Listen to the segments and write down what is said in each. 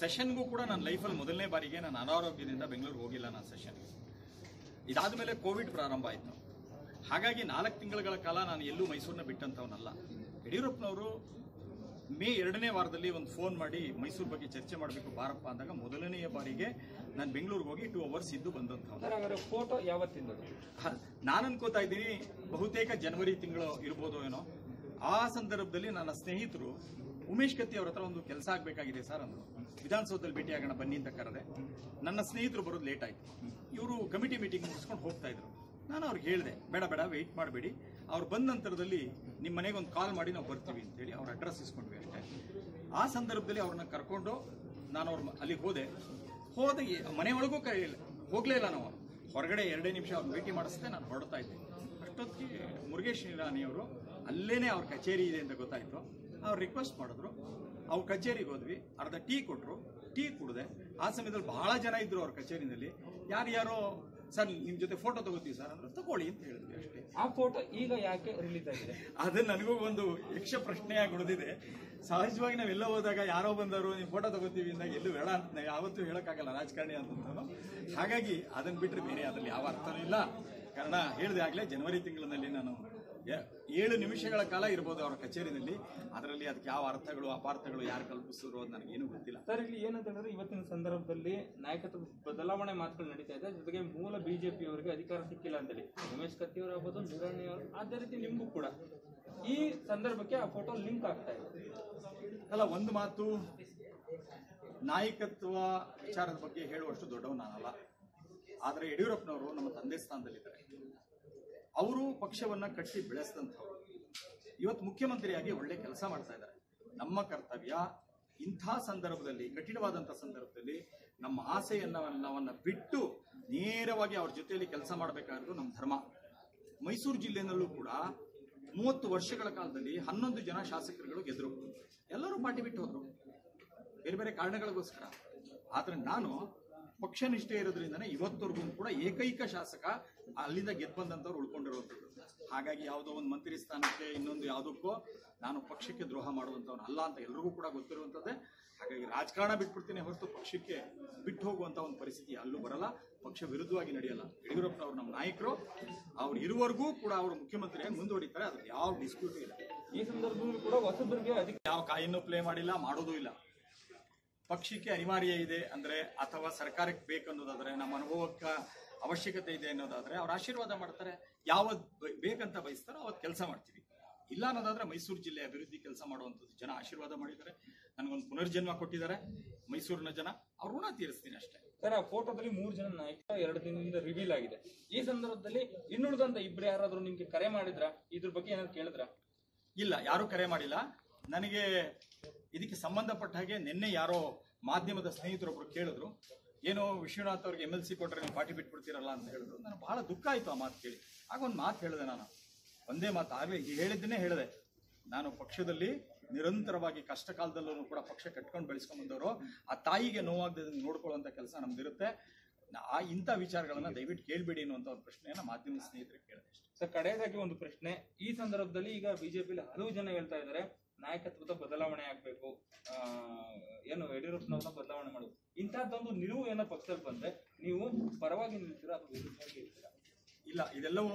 ಸೆಷನ್ಗೂ ಕೂಡ ನನ್ನ ಲೈಫಲ್ಲಿ ಮೊದಲನೇ ಬಾರಿಗೆ ನಾನು ಅನಾರೋಗ್ಯದಿಂದ ಬೆಂಗಳೂರಿಗೆ ಹೋಗಿಲ್ಲ ನಾನು ಸೆಷನ್ಗೆ ಇದಾದ ಮೇಲೆ ಕೋವಿಡ್ ಪ್ರಾರಂಭ ಆಯಿತು ಹಾಗಾಗಿ ನಾಲ್ಕು ತಿಂಗಳ ಕಾಲ ನಾನು ಎಲ್ಲೂ ಮೈಸೂರನ್ನ ಬಿಟ್ಟಂಥವನಲ್ಲ ಯಡಿಯೂರಪ್ಪನವರು ಮೇ ಎರಡನೇ ವಾರದಲ್ಲಿ ಒಂದು ಫೋನ್ ಮಾಡಿ ಮೈಸೂರು ಬಗ್ಗೆ ಚರ್ಚೆ ಮಾಡಬೇಕು ಬಾರಪ್ಪ ಅಂದಾಗ ಮೊದಲನೆಯ ಬಾರಿಗೆ ನಾನು ಬೆಂಗಳೂರಿಗೆ ಹೋಗಿ ಟೂ ಅವರ್ಸ್ ಇದ್ದು ಬಂದಂಥವ್ನು ಸರ್ ಹಾಗಾದ್ರೆ ಫೋಟೋ ಯಾವತ್ತಿಂದದು ಹ, ನಾನು ಅನ್ಕೋತಾ ಇದ್ದೀನಿ ಬಹುತೇಕ ಜನವರಿ ತಿಂಗಳು ಇರ್ಬೋದು ಏನೋ ಆ ಸಂದರ್ಭದಲ್ಲಿ ನನ್ನ ಸ್ನೇಹಿತರು ಉಮೇಶ್ ಕತ್ತಿ ಅವ್ರ ಹತ್ರ ಒಂದು ಕೆಲಸ ಆಗಬೇಕಾಗಿದೆ ಸರ್ ಅಂದ್ರು ವಿಧಾನಸೌಧದಲ್ಲಿ ಭೇಟಿಯಾಗೋಣ ಬನ್ನಿ ಅಂತ ಕರೆದೆ ನನ್ನ ಸ್ನೇಹಿತರು ಬರೋದು ಲೇಟ್ ಆಯ್ತು ಇವರು ಕಮಿಟಿ ಮೀಟಿಂಗ್ ಮುಗಿಸ್ಕೊಂಡು ಹೋಗ್ತಾ ಇದ್ರು ನಾನು ಅವ್ರಿಗೆ ಹೇಳಿದೆ ಬೇಡ ಬೇಡ ವೆಯ್ಟ್ ಮಾಡಬೇಡಿ ಅವ್ರು ಬಂದ ನಂತರದಲ್ಲಿ ನಿಮ್ಮ ಮನೆಗೆ ಒಂದು ಕಾಲ್ ಮಾಡಿ ನಾವು ಬರ್ತೀವಿ ಅಂತೇಳಿ ಅವ್ರ ಅಡ್ರೆಸ್ ಇಸ್ಕೊಂಡ್ವಿ ಅಷ್ಟೇ ಆ ಸಂದರ್ಭದಲ್ಲಿ ಅವ್ರನ್ನ ಕರ್ಕೊಂಡು ನಾನು ಅವ್ರ ಮ- ಅಲ್ಲಿಗೆ ಹೋದೆ ಹೋದ ಮನೆ ಒಳಗೂ ಕರೆಯಿಲ್ಲ ಹೋಗ್ಲೇ ಇಲ್ಲ ನಾವು ಹೊರಗಡೆ ಎರಡೇ ನಿಮಿಷ ಅವ್ರು ಭೇಟಿ ಮಾಡಿಸ್ದೆ ನಾನು ಹೊರಡ್ತಾ ಇದ್ದೆ ಅಷ್ಟೊತ್ತಿಗೆ ಮುರುಗೇಶ್ ನಿರಾಣಿ ಅವರು ಅಲ್ಲೇನೆ ಅವ್ರ ಕಚೇರಿ ಇದೆ ಅಂತ ಗೊತ್ತಾಯ್ತು ಅವ್ರು ರಿಕ್ವೆಸ್ಟ್ ಮಾಡಿದ್ರು ಅವ್ರ ಕಚೇರಿಗೆ ಹೋದ್ವಿ ಅರ್ಧ ಟೀ ಕೊಟ್ರು ಟೀ ಕುಡ್ದೆ ಆ ಸಮಯದಲ್ಲಿ ಬಹಳ ಜನ ಇದ್ರು ಅವ್ರ ಕಚೇರಿನಲ್ಲಿ ಯಾರ್ಯಾರೋ ಸರ್ ನಿಮ್ ಜೊತೆ ಫೋಟೋ ತಗೋತೀವಿ ಸರ್ ಅಂದ್ರೆ ತಗೊಳ್ಳಿ ಅಂತ ಹೇಳಿದ್ವಿ ಅಷ್ಟೇ ಆ ಫೋಟೋ ಈಗ ಯಾಕೆ ರಿಲೀಸ್ ಆಗಿದೆ ಅದು ನನಗೂ ಒಂದು ಯಕ್ಷ ಪ್ರಶ್ನೆಯಾಗಿ ಉಳಿದಿದೆ ಸಹಜವಾಗಿ ನಾವೆಲ್ಲ ಹೋದಾಗ ಯಾರೋ ಬಂದವರು ನೀವು ಫೋಟೋ ತಗೋತೀವಿ ಅಂದಾಗ ಎಲ್ಲೂ ಬೇಡ ಅಂತ ನಾವು ಯಾವತ್ತೂ ಹೇಳಕ್ಕಾಗಲ್ಲ ರಾಜಕಾರಣಿ ಅಂತಂದು ಹಾಗಾಗಿ ಅದನ್ನ ಬಿಟ್ಟರೆ ಬೇರೆ ಅದ್ರಲ್ಲಿ ಯಾವ ಅರ್ಥನೂ ಇಲ್ಲ ಕಾರಣ ಹೇಳಿದೆ ಆಗ್ಲೇ ಜನವರಿ ತಿಂಗಳಿನಲ್ಲಿ ನಾನು ಎ- ಏಳು ನಿಮಿಷಗಳ ಕಾಲ ಇರ್ಬೋದು ಅವರ ಕಚೇರಿನಲ್ಲಿ ಅದರಲ್ಲಿ ಅದಕ್ಕೆ ಯಾವ ಅರ್ಥಗಳು ಅಪಾರ್ಥಗಳು ಯಾರು ಕಲ್ಪಿಸಿದ್ರು ಅದು ನನಗೇನು ಗೊತ್ತಿಲ್ಲ ಸರ್ ಇಲ್ಲಿ ಏನಂತ ಹೇಳಿದ್ರೆ ಇವತ್ತಿನ ಸಂದರ್ಭದಲ್ಲಿ ನಾಯಕತ್ವ ಬದಲಾವಣೆ ಮಾತುಗಳು ನಡೀತಾ ಇದೆ ಜೊತೆಗೆ ಮೂಲ ಬಿಜೆಪಿ ಅವರಿಗೆ ಅಧಿಕಾರ ಸಿಕ್ಕಿಲ್ಲ ಅಂತೇಳಿ ಉಮೇಶ್ ಕತ್ತಿ ಅವರು ಆಗ್ಬೋದು ನಿರಾಣಿ ಅವರು ಅದೇ ರೀತಿ ನಿಮಗೂ ಕೂಡ ಈ ಸಂದರ್ಭಕ್ಕೆ ಆ ಫೋಟೋ ಲಿಂಕ್ ಆಗ್ತಾ ಇದೆ ಅಲ್ಲ ಒಂದು ಮಾತು ನಾಯಕತ್ವ ವಿಚಾರದ ಬಗ್ಗೆ ಹೇಳುವಷ್ಟು ದೊಡ್ಡವ ನಾನಲ್ಲ ಆದರೆ ಯಡಿಯೂರಪ್ಪನವರು ನಮ್ಮ ತಂದೆ ಸ್ಥಾನದಲ್ಲಿದ್ದಾರೆ ಅವರು ಪಕ್ಷವನ್ನ ಕಟ್ಟಿ ಬೆಳೆಸಿದಂಥವ್ರು ಇವತ್ತು ಮುಖ್ಯಮಂತ್ರಿಯಾಗಿ ಒಳ್ಳೆ ಕೆಲಸ ಮಾಡ್ತಾ ಇದ್ದಾರೆ ನಮ್ಮ ಕರ್ತವ್ಯ ಇಂಥ ಸಂದರ್ಭದಲ್ಲಿ ಕಠಿಣವಾದಂಥ ಸಂದರ್ಭದಲ್ಲಿ ನಮ್ಮ ಆಸೆಯನ್ನವನ್ನ ಬಿಟ್ಟು ನೇರವಾಗಿ ಅವ್ರ ಜೊತೆಯಲ್ಲಿ ಕೆಲಸ ಮಾಡಬೇಕಾದ್ದು ನಮ್ಮ ಧರ್ಮ ಮೈಸೂರು ಜಿಲ್ಲೆನಲ್ಲೂ ಕೂಡ ಮೂವತ್ತು ವರ್ಷಗಳ ಕಾಲದಲ್ಲಿ ಹನ್ನೊಂದು ಜನ ಶಾಸಕರುಗಳು ಗೆದ್ರು ಎಲ್ಲರೂ ಪಾರ್ಟಿ ಬಿಟ್ಟು ಹೋದ್ರು ಬೇರೆ ಬೇರೆ ಕಾರಣಗಳಿಗೋಸ್ಕರ ಆದ್ರೆ ನಾನು ಪಕ್ಷ ನಿಷ್ಠೆ ಇರೋದ್ರಿಂದನೇ ಇವತ್ತವರೆಗೂ ಕೂಡ ಏಕೈಕ ಶಾಸಕ ಅಲ್ಲಿಂದ ಗೆದ್ದು ಬಂದಂತವ್ರು ಉಳ್ಕೊಂಡಿರುವಂಥದ್ದು ಹಾಗಾಗಿ ಯಾವುದೋ ಒಂದು ಮಂತ್ರಿ ಸ್ಥಾನಕ್ಕೆ ಇನ್ನೊಂದು ಯಾವುದಕ್ಕೋ ನಾನು ಪಕ್ಷಕ್ಕೆ ದ್ರೋಹ ಮಾಡುವಂಥವ್ನು ಅಲ್ಲ ಅಂತ ಎಲ್ರಿಗೂ ಕೂಡ ಗೊತ್ತಿರುವಂಥದ್ದೇ ಹಾಗಾಗಿ ರಾಜಕಾರಣ ಬಿಟ್ಬಿಡ್ತೀನಿ ಹೊರತು ಪಕ್ಷಕ್ಕೆ ಬಿಟ್ಟು ಹೋಗುವಂತ ಒಂದು ಪರಿಸ್ಥಿತಿ ಅಲ್ಲೂ ಬರಲ್ಲ ಪಕ್ಷ ವಿರುದ್ಧವಾಗಿ ನಡೆಯಲ್ಲ ಯಡಿಯೂರಪ್ಪನವ್ರು ನಮ್ಮ ನಾಯಕರು ಅವ್ರು ಇರುವವರೆಗೂ ಕೂಡ ಅವರು ಮುಖ್ಯಮಂತ್ರಿಯಾಗಿ ಮುಂದುವರಿತಾರೆ ಅದ್ರ ಯಾವ ಡಿಸ್ಪ್ಯೂಟ್ ಇಲ್ಲ ಈ ಸಂದರ್ಭದಲ್ಲೂ ಕೂಡ ಹೊಸಬರಿಗೆ ಅಧಿಕ ಯಾವ ಕಾಯನ್ನು ಪ್ಲೇ ಮಾಡಿಲ್ಲ ಮಾಡೋದೂ ಇಲ್ಲ ಪಕ್ಷಕ್ಕೆ ಅನಿವಾರ್ಯ ಇದೆ ಅಂದ್ರೆ ಅಥವಾ ಸರ್ಕಾರಕ್ಕೆ ಬೇಕನ್ನೋದಾದ್ರೆ ನಮ್ಮ ಅನುಭವಕ್ಕೆ ಅವಶ್ಯಕತೆ ಇದೆ ಅನ್ನೋದಾದ್ರೆ ಅವ್ರ ಆಶೀರ್ವಾದ ಮಾಡ್ತಾರೆ ಯಾವತ್ ಬ- ಬೇಕಂತ ಬಯಸ್ತಾರೋ ಅವತ್ತು ಕೆಲಸ ಮಾಡ್ತೀವಿ ಇಲ್ಲ ಅನ್ನೋದಾದ್ರೆ ಮೈಸೂರು ಜಿಲ್ಲೆ ಅಭಿವೃದ್ಧಿ ಕೆಲಸ ಮಾಡುವಂಥದ್ದು ಜನ ಆಶೀರ್ವಾದ ಮಾಡಿದ್ದಾರೆ ನನಗೊಂದು ಪುನರ್ಜನ್ಮ ಕೊಟ್ಟಿದ್ದಾರೆ ಮೈಸೂರಿನ ಜನ ಅವ್ರ ಋಣ ತೀರಿಸ್ತೀನಿ ಅಷ್ಟೇ ಸರ್ ಆ ಫೋಟೋದಲ್ಲಿ ಮೂರು ಜನ ನಾಯಕ ಎರಡು ದಿನದಿಂದ ರಿವೀಲ್ ಆಗಿದೆ ಈ ಸಂದರ್ಭದಲ್ಲಿ ಇನ್ನುಳಿದಂತ ಇಬ್ರು ಯಾರಾದ್ರೂ ನಿಮ್ಗೆ ಕರೆ ಮಾಡಿದ್ರ ಇದ್ರ ಬಗ್ಗೆ ಏನಾದ್ರು ಕೇಳಿದ್ರ ಇಲ್ಲ ಯಾರೂ ಕರೆ ಮಾಡಿಲ್ಲ ನನಗೆ ಇದಕ್ಕೆ ಸಂಬಂಧಪಟ್ಟ ಹಾಗೆ ನಿನ್ನೆ ಯಾರೋ ಮಾಧ್ಯಮದ ಸ್ನೇಹಿತರೊಬ್ರು ಕೇಳಿದ್ರು ಏನೋ ವಿಶ್ವನಾಥ್ ಅವ್ರಿಗೆ ಎಮ್ ಎಲ್ ಸಿ ಕೊಟ್ಟರೆ ನೀವು ಪಾರ್ಟಿ ಬಿಟ್ಬಿಡ್ತೀರಲ್ಲ ಅಂತ ಹೇಳಿದ್ರು ನನಗೆ ಬಹಳ ದುಃಖ ಆಯಿತು ಆ ಮಾತು ಕೇಳಿ ಆಗ ಒಂದು ಮಾತು ಹೇಳಿದೆ ನಾನು ಒಂದೇ ಮಾತು ಆಗಲೇ ಹೇಳಿದ್ದನ್ನೇ ಹೇಳಿದೆ ನಾನು ಪಕ್ಷದಲ್ಲಿ ನಿರಂತರವಾಗಿ ಕಷ್ಟ ಕಾಲದಲ್ಲೂ ಕೂಡ ಪಕ್ಷ ಕಟ್ಕೊಂಡು ಬೆಳೆಸ್ಕೊಂಡ್ ಬಂದವರು ಆ ತಾಯಿಗೆ ನೋವಾಗದಂಗೆ ನೋಡ್ಕೊಳ್ಳುವಂಥ ಕೆಲಸ ನಮ್ದಿರುತ್ತೆ ನಾ- ಆ ಇಂಥ ವಿಚಾರಗಳನ್ನ ದಯವಿಟ್ಟು ಕೇಳಬೇಡಿ ಅನ್ನುವಂಥ ಒಂದು ಪ್ರಶ್ನೆಯನ್ನ ಮಾಧ್ಯಮ ಸ್ನೇಹಿತರಿಗೆ ಕೇಳಿದೆ ಅಷ್ಟೇ ಸರ್ ಕಡೆಯದಾಗಿ ಒಂದು ಪ್ರಶ್ನೆ ಈ ಸಂದರ್ಭದಲ್ಲಿ ಈಗ ಬಿಜೆಪಿಲಿ ಹಲವು ಜನ ಹೇಳ್ತಾ ಇದ್ದಾರೆ ನಾಯಕತ್ವದ ಬದಲಾವಣೆ ಆಗ್ಬೇಕು ಆ, ಏನು ಯಡಿಯೂರಪ್ಪನವ್ರನ್ನ ಬದಲಾವಣೆ ಮಾಡಬೇಕು ಇಂತಹದ್ದೊಂದು ನಿಲುವು ಏನೋ ಪಕ್ಷದಲ್ಲಿ ಬಂದ್ರೆ ನೀವು ಪರವಾಗಿ ನಿಲ್ತೀರಾ ಅಥವಾ ವಿರುದ್ಧವಾಗಿ ಇರ್ತೀರಾ ಇಲ್ಲ ಇದೆಲ್ಲವೂ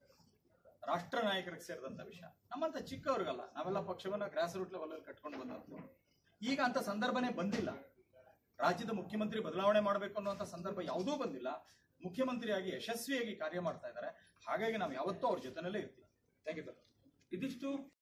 ರಾಷ್ಟ್ರ ನಾಯಕರಿಗೆ ಸೇರಿದಂತ ವಿಷಯ ನಮ್ಮಂತ ಚಿಕ್ಕವ್ರಿಗಲ್ಲ ನಾವೆಲ್ಲ ಪಕ್ಷವನ್ನ ಗ್ರಾಸ್ ರೂಟ್ ಲೆವೆಲ್ ಅಲ್ಲಿ ಕಟ್ಕೊಂಡು ಬಂದವರು ಈಗ ಅಂತ ಸಂದರ್ಭನೇ ಬಂದಿಲ್ಲ ರಾಜ್ಯದ ಮುಖ್ಯಮಂತ್ರಿ ಬದಲಾವಣೆ ಮಾಡಬೇಕು ಅನ್ನುವಂಥ ಸಂದರ್ಭ ಯಾವುದೂ ಬಂದಿಲ್ಲ ಮುಖ್ಯಮಂತ್ರಿಯಾಗಿ ಯಶಸ್ವಿಯಾಗಿ ಕಾರ್ಯ ಮಾಡ್ತಾ ಇದ್ದಾರೆ ಹಾಗಾಗಿ ನಾವು ಯಾವತ್ತೂ ಅವ್ರ ಜೊತೆನಲ್ಲೇ ಇರ್ತೀವಿ ಥ್ಯಾಂಕ್ ಯು ಸರ್ ಇದಿಷ್ಟು